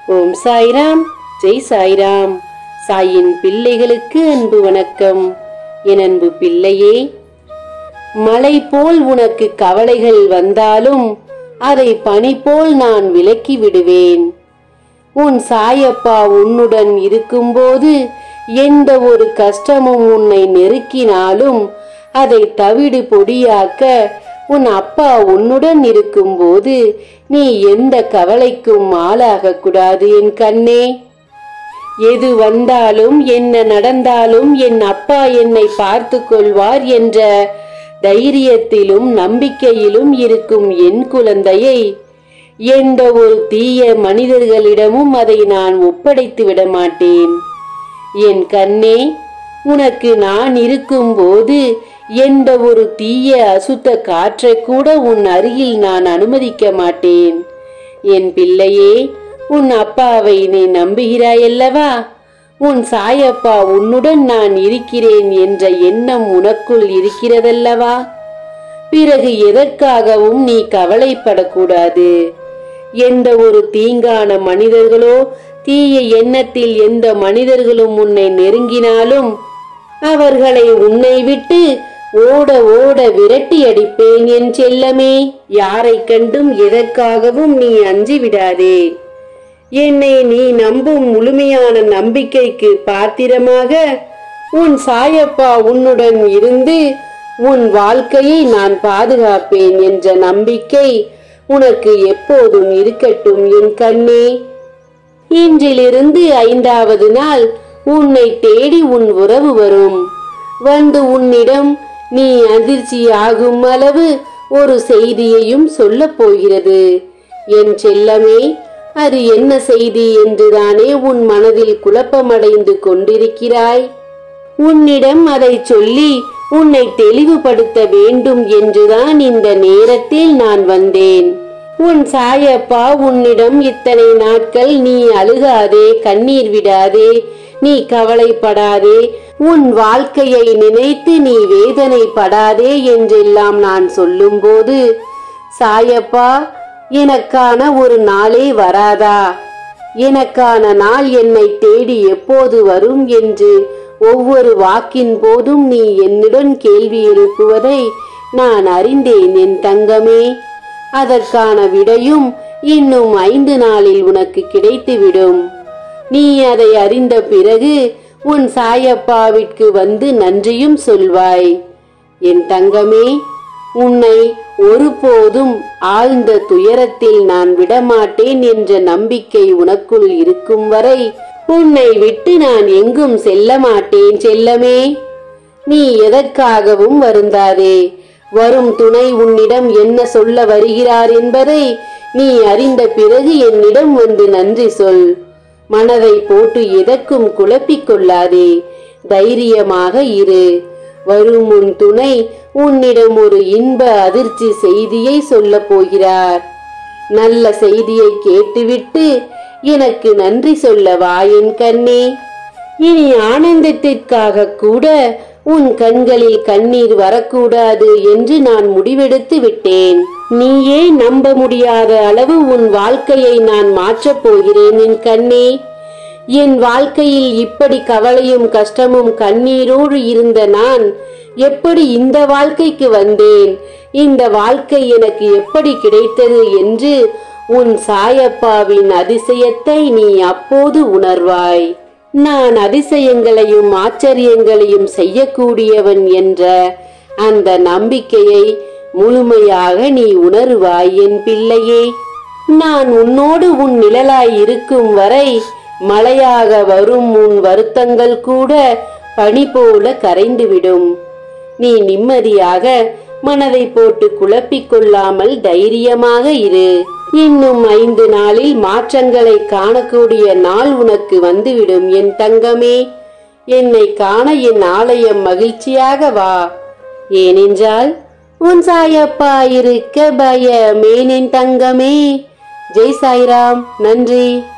ஓம் சாய்ராம் ஜெய் சாய்ராம் சாயின் பிள்ளைகளுக்கு அன்பு வணக்கம் என் அன்பு பிள்ளையே மலை போல் உனக்கு கவலைகள் வந்தாலும் அதை பனி போல் நான் விலக்கி விடுவேன் உன் சாயப்பா உன்னுடன் இருக்கும்போது எந்த ஒரு கஷ்டமும் உன்னை நெருக்கினாலும் அதை தவிடு பொடியாக்க உன் அப்பா உன்னுடன் இருக்கும்போது நீ எந்த கவலைக்கும் ஆளாகக் கூடாது என் கண்ணே எது வந்தாலும் என்ன நடந்தாலும் என் அப்பா என்னை பார்த்து கொள்வார் என்ற தைரியத்திலும் நம்பிக்கையிலும் இருக்கும் என் குழந்தையை எந்த ஒரு தீய மனிதர்களிடமும் அதை நான் ஒப்படைத்து விட மாட்டேன் என் கண்ணே உனக்கு நான் இருக்கும்போது எந்த ஒரு தீய அசுத்த காற்றை கூட உன் அருகில் நான் அனுமதிக்க மாட்டேன் என் பிள்ளையே உன் அப்பாவை நீ நம்புகிறாயல்லவா உன் சாயப்பா உன்னுடன் நான் இருக்கிறேன் என்ற எண்ணம் உனக்குள் இருக்கிறதல்லவா பிறகு எதற்காகவும் நீ கவலைப்படக்கூடாது எந்த ஒரு தீங்கான மனிதர்களோ தீய எண்ணத்தில் எந்த மனிதர்களும் உன்னை நெருங்கினாலும் அவர்களை உன்னை விட்டு ஓட ஓட விரட்டி அடிப்பேன் என் செல்லமே யாரை கண்டும் எதற்காகவும் நீ அஞ்சி விடாதே என்னை நீ நம்பும் முழுமையான நம்பிக்கைக்கு பாத்திரமாக உன் சாயப்பா உன்னுடன் இருந்து உன் வாழ்க்கையை நான் பாதுகாப்பேன் என்ற நம்பிக்கை உனக்கு எப்போதும் இருக்கட்டும் என் கண்ணே இன்றிலிருந்து ஐந்தாவது நாள் உன்னை தேடி உன் உறவு வரும் வந்து உன்னிடம் நீ அதிர்ச்சியாகும் அளவு ஒரு செய்தியையும் சொல்லப் போகிறது என் செல்லமே அது என்ன செய்தி என்றுதானே உன் மனதில் குழப்பமடைந்து கொண்டிருக்கிறாய் உன்னிடம் அதை சொல்லி உன்னை தெளிவுபடுத்த வேண்டும் என்றுதான் இந்த நேரத்தில் நான் வந்தேன் உன் சாயப்பா உன்னிடம் இத்தனை நாட்கள் நீ அழுகாதே கண்ணீர் விடாதே நீ கவலைப்படாதே உன் வாழ்க்கையை நினைத்து நீ வேதனைப்படாதே என்றெல்லாம் நான் சொல்லும்போது சாயப்பா எனக்கான ஒரு நாளே வராதா எனக்கான நாள் என்னை தேடி எப்போது வரும் என்று ஒவ்வொரு வாக்கின் போதும் நீ என்னுடன் கேள்வி எழுப்புவதை நான் அறிந்தேன் என் தங்கமே அதற்கான விடையும் இன்னும் ஐந்து நாளில் உனக்கு கிடைத்துவிடும் நீ அதை அறிந்த பிறகு உன் சாயப்பாவிற்கு வந்து நன்றியும் சொல்வாய் என் தங்கமே உன்னை ஒருபோதும் ஆழ்ந்த துயரத்தில் நான் விடமாட்டேன் என்ற நம்பிக்கை உனக்குள் இருக்கும் வரை உன்னை விட்டு நான் எங்கும் செல்ல மாட்டேன் செல்லமே நீ எதற்காகவும் வருந்தாதே வரும் துணை உன்னிடம் என்ன சொல்ல வருகிறார் என்பதை நீ அறிந்த பிறகு என்னிடம் வந்து நன்றி சொல் மனதை போட்டு எதற்கும் குழப்பிக் கொள்ளாதே தைரியமாக இரு வரும் உன் துணை உன்னிடம் ஒரு இன்ப அதிர்ச்சி செய்தியை சொல்லப் போகிறார் நல்ல செய்தியை கேட்டுவிட்டு எனக்கு நன்றி சொல்ல வா என் கண்ணே இனி ஆனந்தத்திற்காக கூட உன் கண்களில் கண்ணீர் வரக்கூடாது என்று நான் முடிவெடுத்து விட்டேன் நீயே நம்ப முடியாத அளவு உன் வாழ்க்கையை நான் மாற்றப் போகிறேன் என் கண்ணே என் வாழ்க்கையில் இப்படி கவலையும் கஷ்டமும் கண்ணீரோடு இருந்த நான் எப்படி இந்த வாழ்க்கைக்கு வந்தேன் இந்த வாழ்க்கை எனக்கு எப்படி கிடைத்தது என்று உன் சாயப்பாவின் அதிசயத்தை நீ அப்போது உணர்வாய் நான் அதிசயங்களையும் ஆச்சரியங்களையும் செய்யக்கூடியவன் என்ற அந்த நம்பிக்கையை முழுமையாக நீ உணருவாய் என் பிள்ளையே நான் உன்னோடு உன் நிழலாய் இருக்கும் வரை மழையாக வரும் உன் வருத்தங்கள் கூட பனி போல கரைந்துவிடும் நீ நிம்மதியாக மனதை போட்டு குழப்பிக் கொள்ளாமல் தைரியமாக இரு இன்னும் ஐந்து நாளில் மாற்றங்களை காணக்கூடிய நாள் உனக்கு வந்துவிடும் என் தங்கமே என்னை காண என் ஆலயம் மகிழ்ச்சியாக வா ஏனென்றால் உன் சாயப்பா இருக்க பயமேன் என் தங்கமே ஜெய் சாய்ராம் நன்றி